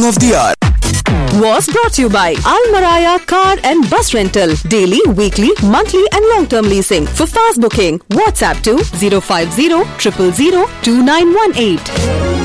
of the hour. was brought to you by Al Maraya Car and Bus Rental. Daily, weekly, monthly, and long term leasing. For fast booking, WhatsApp to 050 000 2918.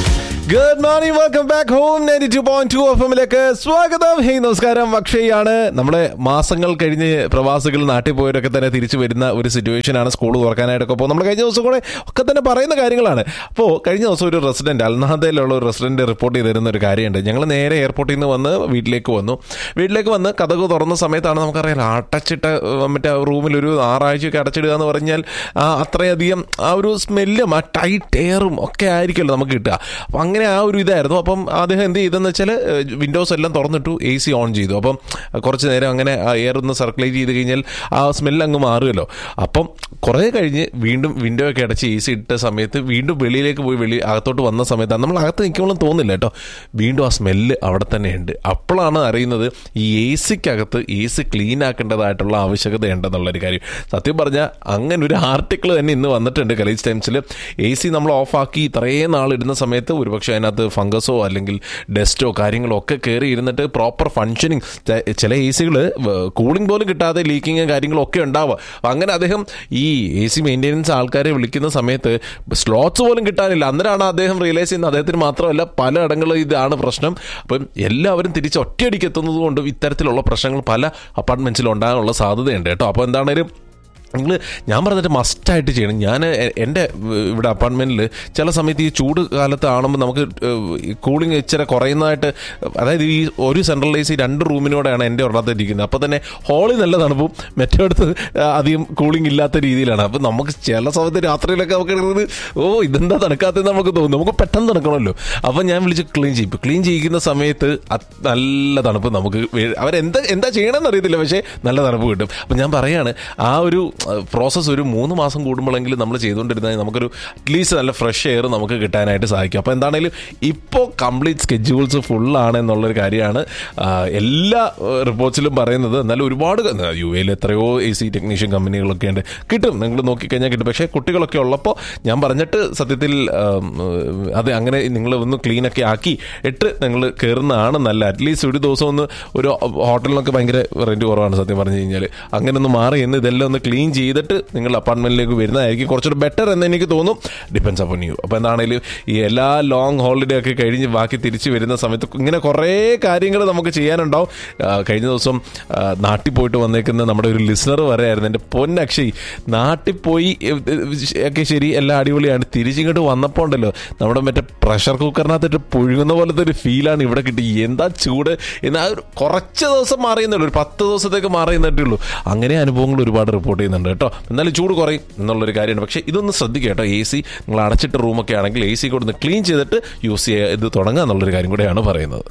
Good morning welcome back home ninety two point two F എമ്മിലേക്ക് സ്വാഗതം hey നമസ്കാരം അക്ഷയാണ് നമ്മുടെ മാസങ്ങൾ കഴിഞ്ഞ് പ്രവാസികൾ നാട്ടിൽ പോയവരൊക്കെ തന്നെ തിരിച്ചു വരുന്ന ഒരു സിറ്റുവേഷൻ ആണ് സ്കൂൾ തുറക്കാനായിട്ടൊക്കെ അപ്പോൾ നമ്മൾ കഴിഞ്ഞ ദിവസം കൂടെ ഒക്കെ തന്നെ പറയുന്ന കാര്യങ്ങളാണ് അപ്പോൾ കഴിഞ്ഞ ദിവസം ഒരു റെസിഡന്റ് അൽനാദയിലുള്ള ഒരു റെസിഡന്റ് റിപ്പോർട്ട് ചെയ്തിരുന്ന ഒരു കാര്യമുണ്ട് ഞങ്ങൾ നേരെ എയർപോർട്ടിൽ നിന്ന് വന്ന് വീട്ടിലേക്ക് വന്നു വീട്ടിലേക്ക് വന്ന് കഥക് തുറന്ന സമയത്താണ് നമുക്കറിയാം അടച്ചിട്ട ഏഹ്, മറ്റേ റൂമിൽ ഒരു ആറാഴ്ചയൊക്കെ അടച്ചിടുക എന്ന് പറഞ്ഞാൽ ആ, അത്രയധികം ആ ഒരു സ്മെല്ലും ആ ടൈറ്റ് എയറും ഒക്കെ ആയിരിക്കുമല്ലോ നമുക്ക് കിട്ടുക അപ്പം അങ്ങനെ ആ ഒരു ഇതായിരുന്നു അപ്പം അദ്ദേഹം എന്ത് ചെയ്തെന്ന് വെച്ചാൽ വിൻഡോസ് എല്ലാം തുറന്നിട്ടു എ സി ഓൺ ചെയ്തു അപ്പം കുറച്ച് നേരം അങ്ങനെ ആ എയർ ഒന്ന് സർക്കുലേറ്റ് ചെയ്ത് കഴിഞ്ഞാൽ ആ സ്മെല്ല് അങ്ങ് മാറുമല്ലോ അപ്പം കുറേ കഴിഞ്ഞ് വീണ്ടും വിൻഡോ ഒക്കെ അടച്ച് എ സി ഇട്ട സമയത്ത് വീണ്ടും വെളിയിലേക്ക് പോയി വെളി അകത്തോട്ട് വന്ന സമയത്താണ് നമ്മൾ അകത്ത് നിൽക്കുമ്പോഴും തോന്നില്ല കേട്ടോ വീണ്ടും ആ സ്മെല്ല് അവിടെ തന്നെ ഉണ്ട് അപ്പോഴാണ് അറിയുന്നത് ഈ എ സിക്കകത്ത് എ സി ക്ലീൻ ആക്കേണ്ടതായിട്ടുള്ള ആവശ്യകത ഉണ്ടെന്നുള്ളൊരു കാര്യം സത്യം പറഞ്ഞാൽ അങ്ങനെ ഒരു ആർട്ടിക്കിൾ തന്നെ ഇന്ന് വന്നിട്ടുണ്ട് കലേജ് ടൈംസിൽ എ സി നമ്മൾ ഓഫാക്കി ഇത്രയും നാൾ ഇടുന്ന സമയത്ത് ഒരുപക്ഷെ അതിനകത്ത് ഫംഗസോ അല്ലെങ്കിൽ ഡസ്റ്റോ കാര്യങ്ങളോ ഒക്കെ കയറി ഇരുന്നിട്ട് പ്രോപ്പർ ഫങ്ഷനിങ് ചില എ സികൾ കൂളിംഗ് പോലും കിട്ടാതെ ലീക്കിങ് കാര്യങ്ങളും ഒക്കെ ഉണ്ടാവുക അപ്പം അങ്ങനെ അദ്ദേഹം ഈ എ സി മെയിൻ്റെനൻസ് ആൾക്കാരെ വിളിക്കുന്ന സമയത്ത് സ്ലോട്ട്സ് പോലും കിട്ടാനില്ല അന്നേരമാണ് അദ്ദേഹം റിയലൈസ് ചെയ്യുന്നത് അദ്ദേഹത്തിന് മാത്രമല്ല പല ഇടങ്ങളും ഇതാണ് പ്രശ്നം അപ്പം എല്ലാവരും തിരിച്ച് ഒറ്റയടിക്ക് എത്തുന്നത് കൊണ്ടും ഇത്തരത്തിലുള്ള പ്രശ്നങ്ങൾ പല അപ്പാർട്ട്മെൻറ്റ്സിലും ഉണ്ടാകാനുള്ള സാധ്യതയുണ്ട് കേട്ടോ അപ്പോൾ എന്താണേലും നിങ്ങൾ ഞാൻ പറഞ്ഞിട്ട് മസ്റ്റായിട്ട് ചെയ്യണം ഞാൻ എ- എൻ്റെ ഇവിടെ അപ്പാർട്ട്മെൻറ്റിൽ ചില സമയത്ത് ഈ ചൂട് കാലത്ത് ആണുമ്പോൾ നമുക്ക് കൂളിംഗ് ഇച്ചിരി കുറയുന്നതായിട്ട് അതായത് ഈ ഒരു സെൻട്രൽ എ സി രണ്ട് റൂമിനോടെയാണ് എൻ്റെ ഒരിടത്ത് ഇരിക്കുന്നത് അപ്പോൾ തന്നെ ഹോളിൽ നല്ല തണുപ്പും മറ്റേടത്ത് അധികം കൂളിംഗ് ഇല്ലാത്ത രീതിയിലാണ് അപ്പോൾ നമുക്ക് ചില സമയത്ത് രാത്രിയിലൊക്കെ നമുക്ക് ഇരുന്നത് ഓ ഇതെന്താ തണുക്കാത്തതെന്ന് നമുക്ക് തോന്നും നമുക്ക് പെട്ടെന്ന് തണുക്കണമല്ലോ അപ്പോൾ ഞാൻ വിളിച്ച് ക്ലീൻ ചെയ്യും ക്ലീൻ ചെയ്യിക്കുന്ന സമയത്ത് അത് നല്ല തണുപ്പ് നമുക്ക് വേ- അവരെന്താ എന്താ ചെയ്യണമെന്ന് അറിയത്തില്ല പക്ഷേ നല്ല തണുപ്പ് കിട്ടും അപ്പം ഞാൻ പറയാണ് ആ ഒരു പ്രോസസ്സ് ഒരു മൂന്ന് മാസം കൂടുമ്പോഴെങ്കിലും നമ്മൾ ചെയ്തുകൊണ്ടിരുന്നാൽ നമുക്കൊരു അറ്റ്ലീസ്റ്റ് നല്ല ഫ്രഷ് എയർ നമുക്ക് കിട്ടാനായിട്ട് സാധിക്കും അപ്പോൾ എന്താണെങ്കിലും ഇപ്പോൾ കംപ്ലീറ്റ് സ്കെഡ്യൂൾസ് ഫുള്ളാണ് എന്നുള്ളൊരു കാര്യമാണ് ആ, എല്ലാ റിപ്പോർട്ട്സിലും പറയുന്നത് എന്നാലും ഒരുപാട് ക- യു എയിൽ എത്രയോ എ സി ടെക്നീഷ്യൻ കമ്പനികളൊക്കെ ഉണ്ട് കിട്ടും നിങ്ങൾ നോക്കിക്കഴിഞ്ഞാൽ കിട്ടും പക്ഷേ കുട്ടികളൊക്കെ ഉള്ളപ്പോൾ ഞാൻ പറഞ്ഞിട്ട് സത്യത്തിൽ ആം, അത് അങ്ങനെ നിങ്ങൾ ഒന്ന് ക്ലീനൊക്കെ ആക്കി ഇട്ട് നിങ്ങൾ കയറുന്നതാണ് നല്ല അറ്റ്ലീസ്റ്റ് ഒരു ദിവസം ഒന്ന് ഒരു ഹോട്ടലിനൊക്കെ ഭയങ്കര റെന്റ് കുറവാണ് സത്യം പറഞ്ഞു കഴിഞ്ഞാൽ അങ്ങനെ ഒന്ന് മാറി എന്ന് ഇതെല്ലാം ഒന്ന് ക്ലീൻ ചെയ്തിട്ട് നിങ്ങൾ അപ്പാർട്ട്മെന്റിലേക്ക് വരുന്നതായിരിക്കും കുറച്ചുകൂടെ ബെറ്റർ എന്ന് എനിക്ക് തോന്നും ഡിപ്പെൻസ് അപ്പോൺ യു അപ്പോൾ എന്താണെങ്കിലും ഈ എല്ലാ ലോങ് ഹോളിഡേ ഒക്കെ കഴിഞ്ഞ് ബാക്കി തിരിച്ച് വരുന്ന സമയത്ത് ഇങ്ങനെ കുറേ കാര്യങ്ങൾ നമുക്ക് ചെയ്യാനുണ്ടാവും ആ, കഴിഞ്ഞ ദിവസം ആ, നാട്ടിൽ പോയിട്ട് വന്നേക്കുന്ന നമ്മുടെ ഒരു ലിസണർ പറയായിരുന്നു എൻ്റെ പൊന്നക്ഷയ് നാട്ടിൽ പോയി ഏ, ഏ, ഒക്കെ ശരി എല്ലാം അടിപൊളിയാണ് തിരിച്ചിങ്ങോട്ട് വന്നപ്പോൾ ഉണ്ടല്ലോ നമ്മുടെ മറ്റേ പ്രഷർ കുക്കറിനകത്തിട്ട് പുഴുങ്ങുന്ന പോലത്തെ ഒരു ഫീലാണ് ഇവിടെ കിട്ടി എന്താ ചൂട് എന്നാൽ ഒരു കുറച്ച് ദിവസം മാറിയെന്നുള്ളൂ ഒരു പത്ത് ദിവസത്തേക്ക് മാറിയെന്നിട്ടേ ഉള്ളൂ അങ്ങനെ അനുഭവങ്ങൾ ഒരുപാട് റിപ്പോർട്ട് ചെയ്യുന്നുണ്ട് കേട്ടോ എന്നാലും ചൂട് കുറയും എന്നുള്ളൊരു കാര്യമാണ് പക്ഷേ ഇതൊന്ന് ശ്രദ്ധിക്കുക കേട്ടോ എ സി നിങ്ങൾ അടച്ചിട്ട റൂമൊക്കെ ആണെങ്കിൽ എ സി കൊടുത്ത് ക്ലീൻ ചെയ്തിട്ട് യൂസ് ചെയ്യുക ഇത് തുടങ്ങുക എന്നുള്ളൊരു കാര്യം കൂടെയാണ് പറയുന്നത്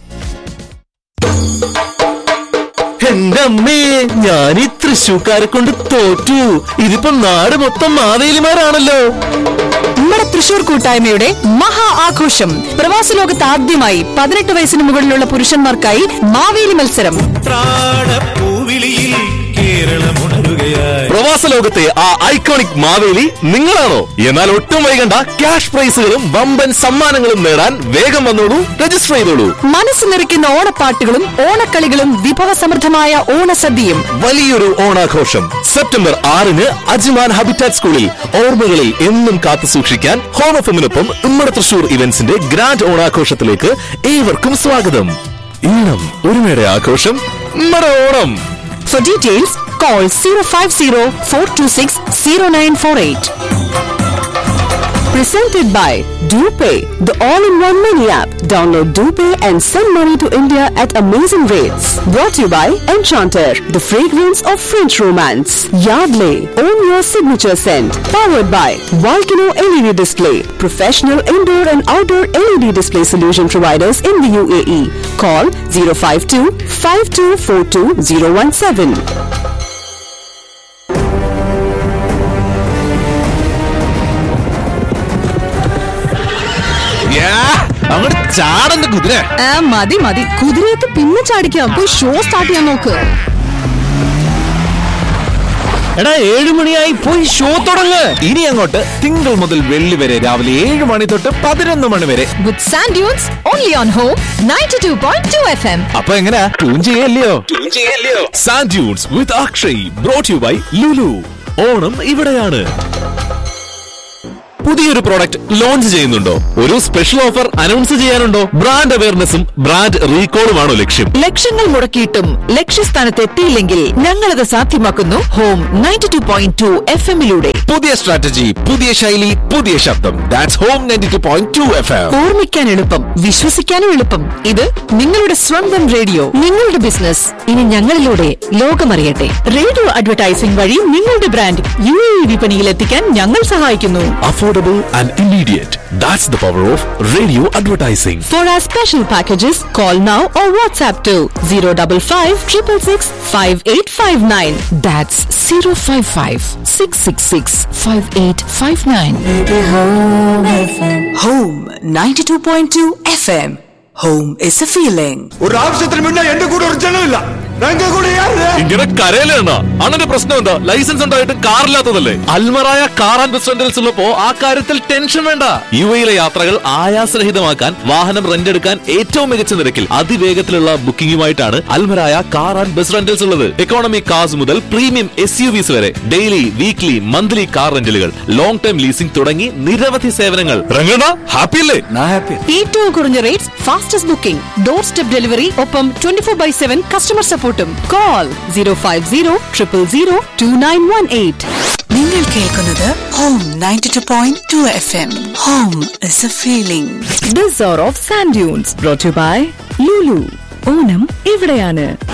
എന്റെ അമ്മേ ഞാൻ ഈ തൃശ്ശൂക്കാരെ കൊണ്ട് തോറ്റു ഇതിപ്പോ നാട് മൊത്തം മാവേലിമാരാണല്ലോ നമ്മുടെ തൃശൂർ കൂട്ടായ്മയുടെ മഹാ ആഘോഷം പ്രവാസ ലോകത്ത് ആദ്യമായി പതിനെട്ട് വയസ്സിന് മുകളിലുള്ള പുരുഷന്മാർക്കായി മാവേലി മത്സരം പൂവിളിയിൽ കേരളമുണരുകയായി പ്രവാസ ലോകത്തെ ആ ഐക്കോണിക് മാവേലി നിങ്ങളാണോ എന്നാൽ ഒട്ടും വൈകണ്ട ക്യാഷ് പ്രൈസുകളും വമ്പൻ സമ്മാനങ്ങളും നേടാൻ വേഗം വന്നോളൂ രജിസ്റ്റർ ചെയ്തോളൂ മനസ്സ് നിറയ്ക്കുന്ന ഓണപ്പാട്ടുകളും ഓണക്കളികളും വിഭവസമൃദ്ധമായ ഓണസദ്യയും വലിയൊരു ഓണാഘോഷം സെപ്റ്റംബർ ആറിന് അജ്മാൻ ഹാബിറ്റാറ്റ് സ്കൂളിൽ ഓർമ്മകളിൽ എന്നും കാത്തു സൂക്ഷിക്കാൻ ഹോം എഫിനൊപ്പം ഉമ്മറ തൃശൂർ ഇവന്റ്സിന്റെ ഗ്രാൻഡ് ഓണാഘോഷത്തിലേക്ക് ഏവർക്കും സ്വാഗതം ഈണം ഒരുമയുടെ ആഘോഷം ഉമ്മറ Onam For details, call 050 426 0948. Presented by DuPay, the all-in-one money app. Download DuPay and send money to India at amazing rates. Brought to you by Enchanter, the fragrance of French romance. Yardley, own your signature scent. Powered by Volcano LED Display, professional indoor and outdoor LED display solution providers in the UAE. Call 052 5242 017. അങ്ങോട്ട് ചാടന്റെ കുതിര ആ, മതി മതി കുതിരയൊക്കെ പിന്നെ ചാടിക്കാം പോയി show start ചെയ്യാൻ നോക്ക് എടാ ഏഴു മണിയായി പോയി ഷോ തുടങ്ങ് ഇനി അങ്ങോട്ട് തിങ്കൾ മുതൽ വെള്ളി വരെ രാവിലെ ഏഴ് മണി തൊട്ട് പതിനൊന്ന് മണി വരെ with Sand Dunes only on Home 92.2 FM. അപ്പൊ എങ്ങനെയാ ട്യൂൺ ചെയ്യല്ലയോ sand dunes with Akshay brought you by Lulu Onam ഇവിടെയാണ് പുതിയൊരു പ്രോഡക്റ്റ് ലോഞ്ച് ചെയ്യുന്നുണ്ടോ ഒരു സ്പെഷ്യൽ ഓഫർ അനൗൺസ് ചെയ്യാനുണ്ടോ ബ്രാൻഡ് അവയർനെസ്സും ബ്രാൻഡ് റീകോളുമാണോ ലക്ഷ്യം ലക്ഷങ്ങൾ മുടക്കിയിട്ടും ലക്ഷ്യസ്ഥാനത്ത് എത്തിയില്ലെങ്കിൽ ഞങ്ങളത് സാധ്യമാക്കുന്നു home ninety two point two F എമ്മിലൂടെ പുതിയ സ്ട്രാറ്റജി പുതിയ ശൈലി പുതിയ ശബ്ദം that's home ninety two point two F M ഓർമ്മിക്കാൻ എളുപ്പം വിശ്വസിക്കാനും എളുപ്പം ഇത് നിങ്ങളുടെ സ്വന്തം റേഡിയോ നിങ്ങളുടെ ബിസിനസ് ഇനി ഞങ്ങളിലൂടെ ലോകമറിയട്ടെ റേഡിയോ അഡ്വർടൈസിംഗ് വഴി നിങ്ങളുടെ ബ്രാൻഡ് യു എ വിപണിയിൽ എത്തിക്കാൻ ഞങ്ങൾ സഹായിക്കുന്നു affordable and immediate that's the power of radio advertising For our special packages, call now or WhatsApp to 055 666 5859. That's 055 666 5859. Home 92.2 FM. Home is a feeling. ஒரு ஆபீசத்துல முன்ன எந்த கூட ஒரு ஜனம் இல்ல எங்க கூட யாரு ഇങ്ങനെ കരയിലാണ് അണ്ണന്റെ പ്രശ്നം എന്താ ലൈസൻസ് ഉണ്ടായിട്ട് കാറില്ലാത്തതല്ലേ Almaraya car and bus rentals ഉള്ളപ്പോ ആ കാര്യത്തിൽ ടെൻഷൻ വേണ്ട യു എയിലെ യാത്രകൾ ആയാസരഹിതമാക്കാൻ വാഹനം റെന്റ് എടുക്കാൻ ഏറ്റവും മികച്ച നിരക്കിൽ അതിവേഗത്തിലുള്ള ബുക്കിംഗുമായിട്ടാണ് Almaraya car and bus rentals ഉള്ളത് എക്കോണമി കാർസ് മുതൽ പ്രീമിയം എസ് യു വിസ് വരെ ഡെയിലി വീക്ക്ലി മന്ത്ലി കാർ റെന്റലുകൾ ലോങ് ടൈം ലീസിംഗ് തുടങ്ങി നിരവധി സേവനങ്ങൾ രംഗണ ഹാപ്പി അല്ലേ நான் ஹாப்பி ഏറ്റവും കുറഞ്ഞ rates fastest booking door step delivery ഒപ്പം twenty four by seven customer സപ്പോർട്ടും call zero five zero triple zero two nine one eight നിങ്ങൾ കേൾക്കുന്നത് Home 92.2 FM. Home is a feeling. This hour of sand dunes brought you by Lulu Onam ഇവിടെയാണ്